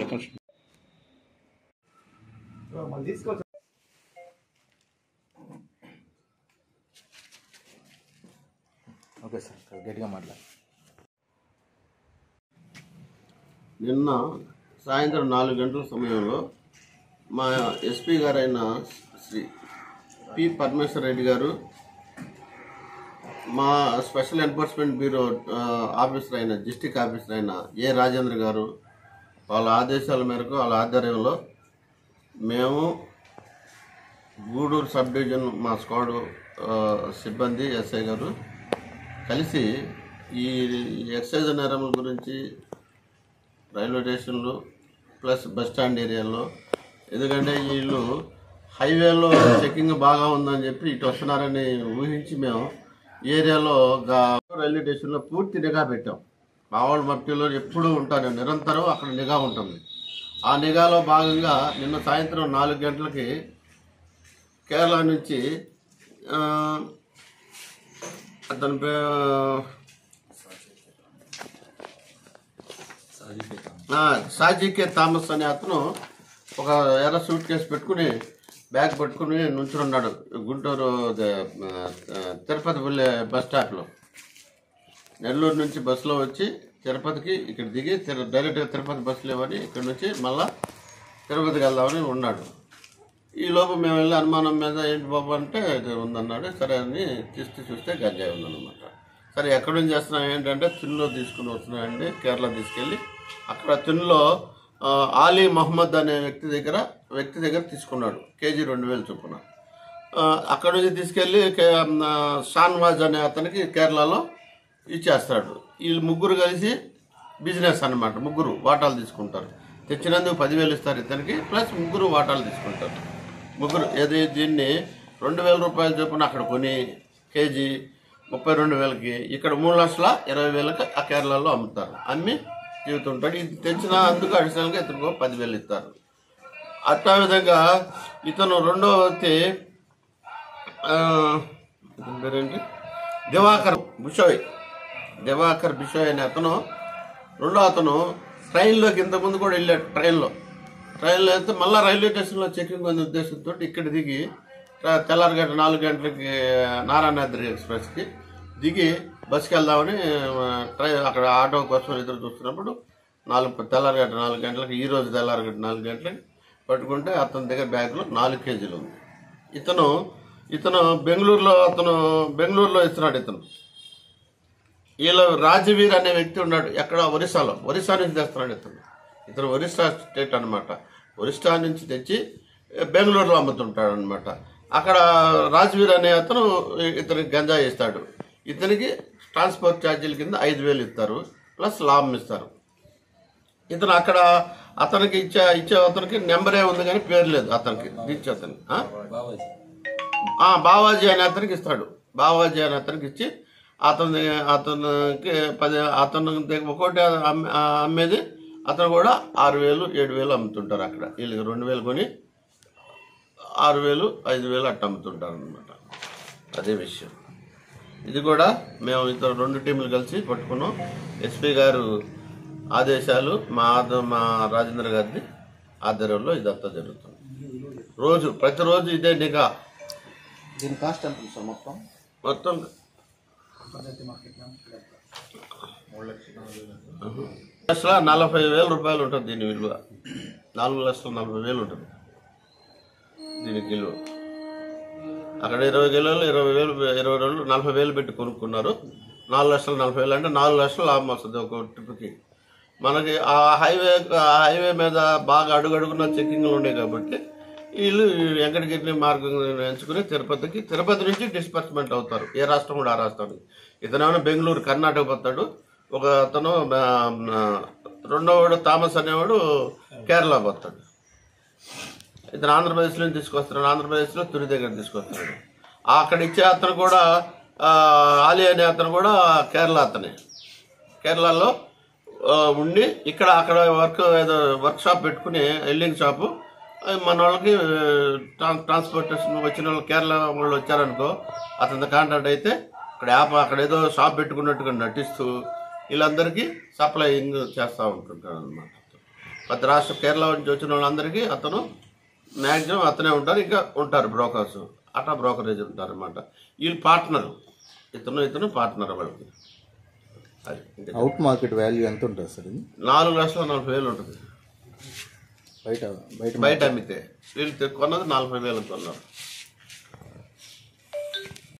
Okay sir గట్టిగా మాట్లాడు నిన్న సాయంత్రం నాలుగు గంటల సమయంలో మా ఎస్పీ గారైన శ్రీ పి పరమేశ్వర రెడ్డి గారు మా స్పెషల్ ఎన్ఫోర్స్మెంట్ బ్యూరో ఆ, ఆఫీసర్ అయిన డిస్టిక్ ఆఫీసర్ అయిన ఏ రాజేంద్ర గారు వాళ్ళ ఆదేశాల మేరకు వాళ్ళ ఆధ్వర్యంలో మేము గూడూరు సబ్ డివిజన్ మా స్క్వాడ్ ఆ, సిబ్బంది ఎస్ఐ గారు కలిసి ఈ ఎక్సైజ్ నేరముల గురించి రైల్వే స్టేషన్లు ప్లస్ బస్ స్టాండ్ ఏరియాలో ఎందుకంటే వీళ్ళు హైవేలో చెకింగ్ బాగా ఉందని చెప్పి ఇటు వస్తున్నారని ఊహించి మేము ఈ ఏరియాలో గా- రైల్వే స్టేషన్లో పూర్తి నిఘా పెట్టాం మావాళ్ళ మట్టిలో ఎప్పుడూ ఉంటారు నిరంతరం అక్కడ నిఘా ఉంటుంది ఆ నిఘాలో భాగంగా నిన్న సాయంత్రం నాలుగు గంటలకి కేరళ నుంచి ఆ, అతని పేరు ఆ, సాజీకే థామస్ అనే అతను ఒక ఎర్ర సూట్ కేసు పెట్టుకుని బ్యాగ్ పట్టుకుని నుంచుని ఉన్నాడు గుంటూరు అదే, ఆ, తిరుపతి వెళ్ళే బస్ స్టాప్లో నెల్లూరు నుంచి బస్సులో వచ్చి తిరుపతికి ఇక్కడ దిగి తిరు డైరెక్ట్గా తిరుపతి బస్సు లేవని ఇక్కడ నుంచి మళ్ళా తిరుపతికి వెళ్దామని ఉన్నాడు ఈ లోపు మేము వెళ్ళి అనుమానం మీద ఏంటి బాబు అంటే ఇది ఉందన్నాడు సరే అని తీస్తే చూస్తే గంజాయి ఉందన్నమాట సరే ఎక్కడి నుంచి చేస్తున్నాం ఏంటంటే తిన్నులో తీసుకుని వస్తున్నాయండి కేరళ తీసుకెళ్ళి అక్కడ తిన్నులో ఆ, ఆలీ మహమ్మద్ అనే వ్యక్తి దగ్గర వ్యక్తి దగ్గర తీసుకున్నాడు కేజీ రెండు వేలు చొప్పున ఆ, అక్కడ నుంచి తీసుకెళ్ళి కే- ఆ, షాన్వాజ్ అనే అతనికి కేరళలో ఇచ్చేస్తాడు వీళ్ళు ముగ్గురు కలిసి బిజినెస్ అన్నమాట ముగ్గురు వాటాలు తీసుకుంటారు తెచ్చినందుకు పదివేలు ఇస్తారు ఇతనికి ప్లస్ ముగ్గురు వాటాలు తీసుకుంటారు ముగ్గురు ఏది దీన్ని రెండు వేల రూపాయల చొప్పున అక్కడ కొని కేజీ ముప్పై రెండు వేలకి ఇక్కడ మూడు లక్షల ఇరవై వేలకి ఆ కేరళలో అమ్ముతారు అమ్మి జీవితుంటాడు ఇది తెచ్చిన అందుకు అడిషనల్గా ఇతనికి పదివేలు ఇస్తారు అట్లా విధంగా ఇతను రెండో వ్యక్తి ఆ, ఇతని పేరేంటి దివాకర్ బిషోయ్ దివాకర్ బిషోయ్ అనే అతను రెండో అతను ట్రైన్లోకి ఇంతకుముందు కూడా వెళ్ళాడు ట్రైన్లో ట్రైన్లో వెళ్తే మళ్ళీ రైల్వే స్టేషన్లో చెకింగ్ అనే ఉద్దేశంతో ఇక్కడ దిగి ట- తెల్లారిగట్ట నాలుగు గంటలకి నారాయణాద్రి ఎక్స్ప్రెస్కి దిగి బస్కి వెళ్దామని ఆ, ట్రై అక్కడ ఆటో కోసం ఎదురు చూస్తున్నప్పుడు నాలుగు తెల్లారిగట్ట నాలుగు గంటలకి ఈ రోజు తెల్లారిగట్ట నాలుగు గంటలకి పట్టుకుంటే అతని దగ్గర బ్యాగ్లో నాలుగు కేజీలు ఉంది ఇతను ఇతను బెంగళూరులో అతను బెంగళూరులో ఇస్తున్నాడు ఇతను వీళ్ళ రాజవీర్ అనే వ్యక్తి ఉన్నాడు ఎక్కడ ఒరిస్సాలో ఒరిస్సా నుంచి తెస్తున్నాడు ఇతను ఇతను ఒరిస్సా స్టేట్ అనమాట ఒరిస్సా నుంచి తెచ్చి ఏ, బెంగళూరులో అమ్ముతుంటాడు అనమాట అక్కడ రాజవీర్ అనే అతను ఇతనికి గంజా ఇస్తాడు ఇతనికి ట్రాన్స్పోర్ట్ ఛార్జీల కింద ఐదు వేలు ఇస్తారు ప్లస్ లాభం ఇస్తారు ఇతను అక్కడ అతనికి ఇచ్చే ఇచ్చే అతనికి నెంబరే ఉంది కానీ పేరు లేదు అతనికి ఇచ్చే అతనికి ఆ? ఆ, బావాజీ అనే అతనికి ఇస్తాడు బావాజీ అనే అతనికి ఇచ్చి అతని అతనికి పది అతను దగ్గర ఒకటి అమ్మే- ఆ, అమ్మేది అతను కూడా ఆరు వేలు ఏడు వేలు అమ్ముతుంటారు అక్కడ వీళ్ళకి రెండు వేలు కొని ఆరు వేలు ఐదు వేలు అట్ట అమ్ముతుంటారు అనమాట అదే విషయం ఇది కూడా మేము ఇద్దరు రెండు టీంలు కలిసి పట్టుకున్నాం ఎస్పీ గారు ఆదేశాలు మా ఆద- మా రాజేంద్ర గారిది ఆధ్వర్యంలో ఇదంతా జరుగుతుంది రోజు ప్రతిరోజు ఇదే నిఘా దీని కాస్ట్ ఎంత ఉంది సార్ మొత్తం మొత్తం లక్షల నలభై వేల రూపాయలు ఉంటుంది దీని విలువ నాలుగు లక్షల నలభై వేలు ఉంటుంది దీని విలువ అక్కడ ఇరవై కిలోలు ఇరవై వేలు ఇరవై రోజులు నలభై వేలు పెట్టి కొనుక్కున్నారు నాలుగు లక్షల నలభై వేలు అంటే నాలుగు లక్షలు లాభం వస్తుంది ఒక ట్రిప్కి మనకి ఆ హైవే ఆ హైవే మీద బాగా అడుగడుగున చెక్కింగ్లు ఉన్నాయి కాబట్టి వీళ్ళు వెంకటగిరి మార్గం ఎంచుకుని తిరుపతికి తిరుపతి నుంచి డిస్పర్స్మెంట్ అవుతారు ఏ రాష్ట్రం కూడా ఆ రాష్ట్రానికి ఇతనేమో బెంగళూరు కర్ణాటక పోతాడు ఒక అతను ఆ, ఆ, రెండోవాడు థామస్ అనేవాడు కేరళ పోతాడు ఇతను ఆంధ్రప్రదేశ్లో తీసుకొస్తున్నాడు ఆంధ్రప్రదేశ్లో తుని దగ్గర తీసుకొస్తున్నాడు అక్కడ ఇచ్చే అతను కూడా ఆ, ఆలి అనే అతను కూడా కేరళ అతనే కేరళలో ఆ, ఉండి ఇక్కడ అక్కడ వర్క్ ఏదో వర్క్ షాప్ పెట్టుకుని ఎల్లింగ్ షాపు ఆ, మన వాళ్ళకి ట్రాన్ ట్రాన్స్పోర్టేషన్ వచ్చిన వాళ్ళు కేరళ వాళ్ళు వచ్చారనుకో అతని కాంటాక్ట్ అయితే అక్కడ యాప్ అక్కడ ఏదో షాప్ పెట్టుకున్నట్టుగా నటిస్తూ వీళ్ళందరికీ సప్లైయింగ్ చేస్తూ ఉంటుంటారు అనమాట ప్రతి రాష్ట్ర కేరళ నుంచి వచ్చిన వాళ్ళందరికీ అతను మ్యాక్సిమం అతనే ఉంటారు ఇంకా ఉంటారు బ్రోకర్స్ అట్లా బ్రోకరేజ్ ఉంటారు అనమాట వీళ్ళు పార్ట్నర్ ఇతను ఇతను పార్ట్నర్ వాళ్ళకి అది ఇంకా అవుట్ మార్కెట్ వాల్యూ ఎంత ఉంటుంది సార్ ఇది నాలుగు లక్షల నలభై వేలు ఉంటుంది బయట బయట బయట అమ్మితే వీళ్ళు కొన్నది నలభై వేలు కొన్నారు